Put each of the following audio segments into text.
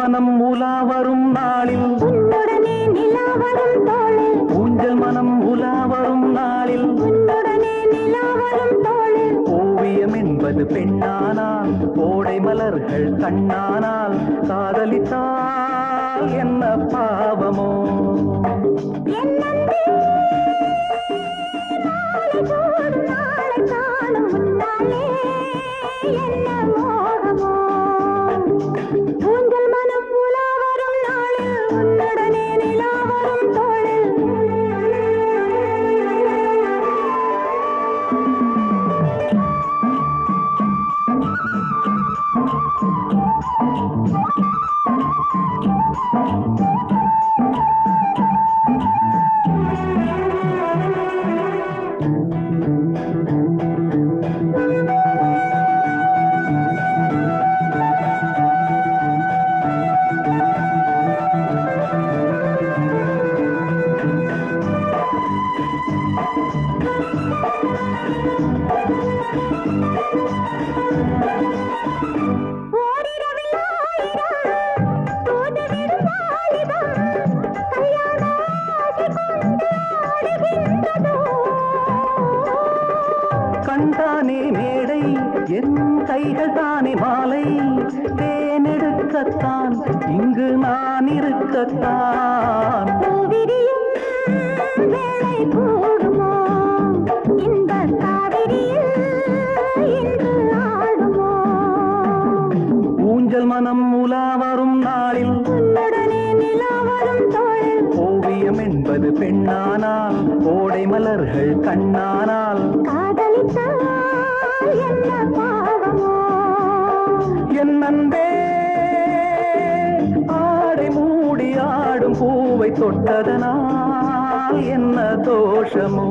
மனம் உலா வரும் நாளில் உன்னுடனே நிலா வரும் தோளில் ஊஞ்சல் மனம் உலா வரும் நாளில் உன்னுடனே நிலா வரும் தோளில் ஓவியம் என்பது பெண்ணானால் கோடை மலர்கள் கண்ணானால் காதலித்தால் என்ன பாவமோ என் நன்றி நாளை சூடும் நாளை காணும் முன்னாலே என்ன மோகமோ ஊஞ்சல் மனம் உலா வரும் நாளில் உன்னுடனே நிலா வரும் தோளில் ஓரிரவில் ஆயிரம் தூதுவிடும் வாலிபம் கல்யாண ஆசை கொண்டு ஆடுகின்றதோ கண்தானே மேடை என் கைகள் தானே மாலை தேனெடுக்கத்தான் இங்கு நான் இருக்கத்தான் பூவிரியும் வேளை கூடுமோ இந்த காவிரியில் இன்று ஆடுமோ ஊஞ்சல் மனம் உலா வரும் நாளில் உன்னுடனே நிலா வரும் தோளில் ஓவியம் என்பது பெண்ணானால் கோடை மலர்கள் கண்ணானால் காதலித்தால் என்ன பாவமோ என் அன்பே ஆடை மூடி ஆடும் பூவை தொட்டதனால் என்ன தோஷமோ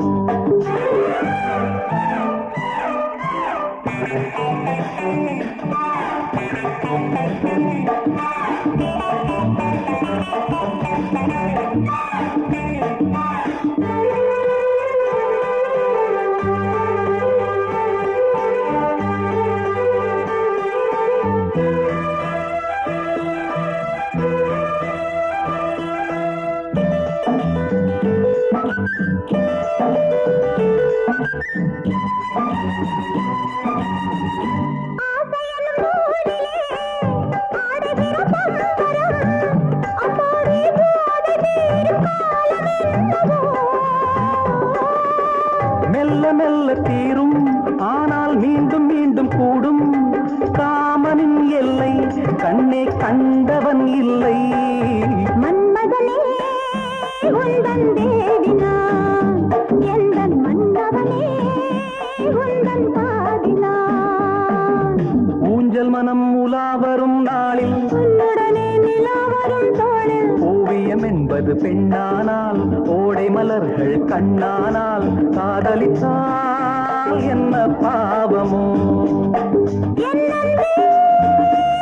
ஆசையெனும் நூலிலே ஆடுகிற பம்பரம் அம்மாடி போதை தீரும் காலம் என்னவோ மெல்ல மெல்ல தீரும் ஆனால் மீண்டும் மீண்டும் கூடும் காமனின் எல்லை கண்ணே கண்டவன் இல்லை மன்மதனே உந்தன் தேடினான் எந்தன் மன்னவனே உந்தன் பாடினான் ஊஞ்சல் மனம் உலா வரும் நாளில் உன்னுடனே நிலா வரும் தோளில் ஓவியம் என்பது பெண்ணானால் ஓடை மலர்கள் கண்ணானால் காதலித்தால் என்ன பாவமோ என் நன்றி